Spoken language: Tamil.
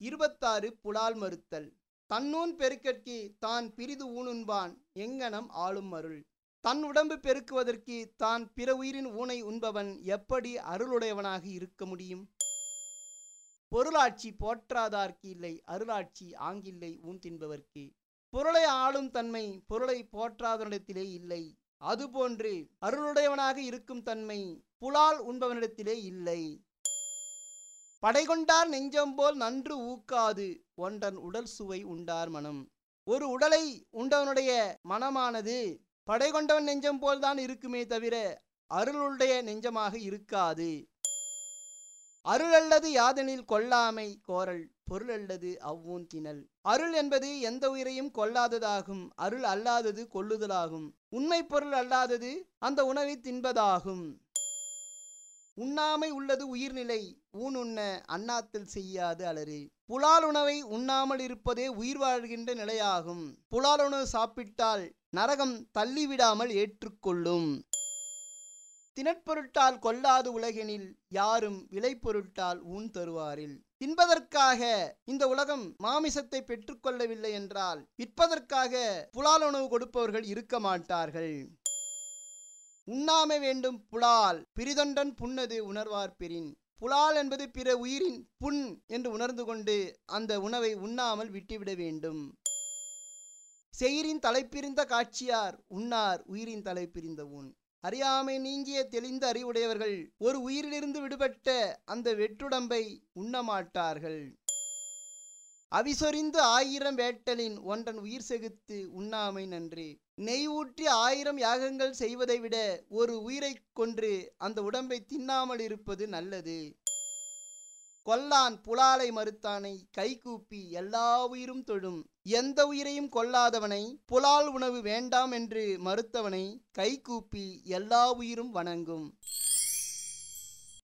இருபத்தாறு புலால் மறுத்தல் தன்னூன் பெருக்கற்கு தான் பிரிது ஊனுண்பான் எங்கனம் ஆளும் அருள் தன் உடம்பு பெருக்குவதற்கு தான் பிற உயிரின் ஊனை உண்பவன் எப்படி அருளுடையவனாக இருக்க முடியும் பொருளாட்சி போற்றாதார்க்கு இல்லை அருளாட்சி ஆங்கில்லை ஊன் தின்பவர்க்கு பொருளை ஆளும் தன்மை பொருளை போற்றாதவனிடத்திலே இல்லை அதுபோன்று அருளுடையவனாக இருக்கும் தன்மை புலால் உண்பவனிடத்திலே இல்லை படைகொண்டார் நெஞ்சம் போல் நன்று ஊக்காது ஒன்றன் உடல் சுவை உண்டார் மனம் ஒரு உடலை உண்டவனுடைய மனமானது படைகொண்டவன் நெஞ்சம் போல்தான் இருக்குமே தவிர அருளுடைய நெஞ்சமாக இருக்காது அருள் அல்லது யாதெனில் கொல்லாமை கோரல் பொருள் அல்லது அவ்வூன் திணல் அருள் என்பது எந்த உயிரையும் கொல்லாததாகும் அருள் அல்லாதது கொல்லுதலாகும் உண்மை பொருள் அல்லாதது அந்த உணவை தின்பதாகும் உண்ணாமை உள்ளது உயிர்நிலை ஊன் உண்ண அண்ணாத்தில் செய்யாது அலறு புலால் உணவை உண்ணாமல் இருப்பதே உயிர் வாழ்கின்ற நிலையாகும் புலால் உணவு சாப்பிட்டால் நரகம் தள்ளிவிடாமல் ஏற்றுக்கொள்ளும் தினற்பொருட்டால் கொல்லாது உலகெனில் யாரும் விலை பொருட்டால் ஊன் தருவாரில் தின்பதற்காக இந்த உலகம் மாமிசத்தை பெற்றுக்கொள்ளவில்லை என்றால் விற்பதற்காக புலால் உணவு கொடுப்பவர்கள் இருக்க மாட்டார்கள் உண்ணாமை வேண்டும் புலால் பிரிதொன்றன் புண்ணது உணர்வார் பெறின் புலால் என்பது பிற உயிரின் புண் என்று உணர்ந்து கொண்டு அந்த உணவை உண்ணாமல் விட்டுவிட வேண்டும் செயிரின் தலைப்பிரிந்த காட்சியார் உண்ணார் உயிரின் தலைப்பிரிந்த ஊன் அறியாமை நீங்கிய தெளிந்த அறிவுடையவர்கள் ஒரு உயிரிலிருந்து விடுபட்ட அந்த வெற்றுடம்பை உண்ணமாட்டார்கள் அவிசொரிந்து ஆயிரம் வேட்டலின் ஒன்றன் உயிர் செகுத்து உண்ணாமை நன்று நெய் ஊற்றி ஆயிரம் யாகங்கள் செய்வதை விட ஒரு உயிரைக் கொன்று அந்த உடம்பை தின்னாமல் இருப்பது நல்லது கொல்லான் புலாலை மறுத்தானை கைகூப்பி எல்லா உயிரும் தொழும் எந்த உயிரையும் கொல்லாதவனை புலால் உணவு வேண்டாம் என்று மறுத்தவனை கைகூப்பி எல்லா உயிரும் வணங்கும்